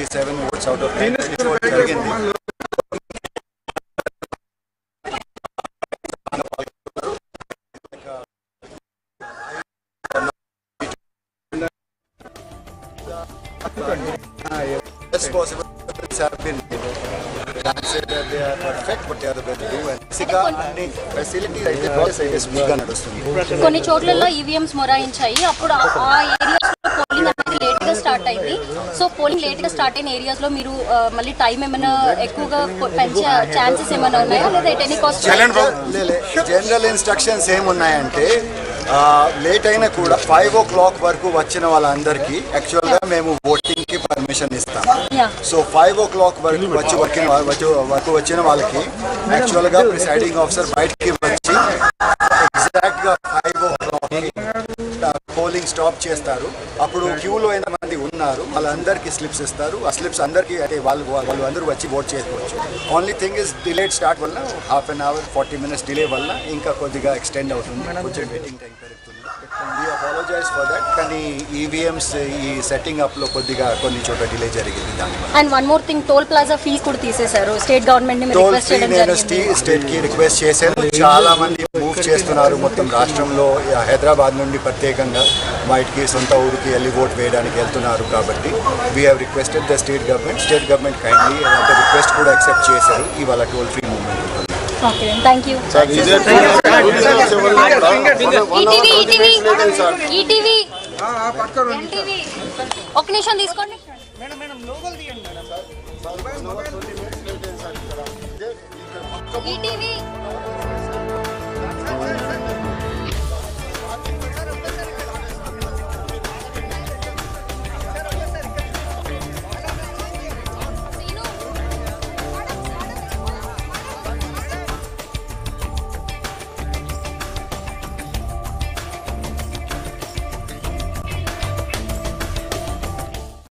Seven votes out of జరిగింది Best possible have been can't say that they are perfect, but they are the best to do. And సిగా అన్ని facilities అయితే process అయితే smooth గా నడుస్తుంది కొన్ని చోట్లలో ఈవీఎంస్ మొరాయించాయి అప్పుడు ఆ ఏరియాస్ లో పోలింగ్ అనేది లేట్ గా స్టార్ట్ అయింది సో పోలింగ్ లేట్ గా స్టార్ట్ అయిన ఏరియాస్ లో మీరు ఆ, మళ్ళీ టైం ఏమైనా ఎక్కువగా కొ- పెంచే ఛాన్సెస్ ఏమైనా ఉన్నాయా లేదా at any cost general instructions ఏమున్నాయంటే లేట్ అయినా కూడా ఫైవ్ ఓ క్లాక్ వరకు వచ్చిన వాళ్ళందరికీ యాక్చువల్ గా మేము ఓటింగ్ కి పర్మిషన్ ఇస్తాం Yeah. So five o'clock వరకు వచ్చి వర్కిన వచ్చి వరకు వచ్చిన వాళ్ళకి యాక్చువల్ గా ప్రిసైడింగ్ ఆఫీసర్ బయటికి వచ్చి ఎగ్జాక్ట్ గా five o'clock polling stop చేస్తారు అప్పుడు క్యూలో ఎంతమంది ఉన్నారు వాళ్ళందరికీ స్లిప్స్ ఇస్తారు ఆ స్లిప్స్ అందరికీ అంటే వాళ్ళు వాళ్ళు అందరూ వచ్చి ఓట్ చేసుకోవచ్చు only thing is delayed start వల్ల half an hour forty minutes delay వల్ల ఇంకా కొద్దిగా ఎక్స్టెండ్ అవుతుంది కొంచెం వెయిటింగ్ టైం పెరుగుతుంది వీ అపాలజైజ్ ఫర్ దట్ కానీ ఈవీఎంస్ ఈ సెట్టింగ్ అప్ లో కొద్దిగా కొన్ని చోట్ల డిలే జరిగింది దానివల్ల and one more thing toll plaza fees కూడా తీసేశారు స్టేట్ గవర్నమెంట్ ని టోల్ రిక్వెస్ట్ ఫ్రీ చేయడం నేను జరిగింది స్టేట్ కి రిక్వెస్ట్ చేశాను చాలా మంది మూవ్ చేస్తున్నారు మొత్తం రాష్ట్రంలో హైదరాబాద్ నుండి ప్రత్యేకంగా బయటికి సొంత ఊరికి వెళ్ళి ఓట్ వేయడానికి వెళ్తున్నారు కాబట్టి we have requested the state government state government kindly అంటే రిక్వెస్ట్ కూడా యాక్సెప్ట్ చేశారు ఇవాళ టోల్ ఫ్రీ మూవ్మెంట్ ఉంటుంది okay thank you ETV ETV ETV NTV ఒక నిమిషం తీసుకోండి ఈటీవీ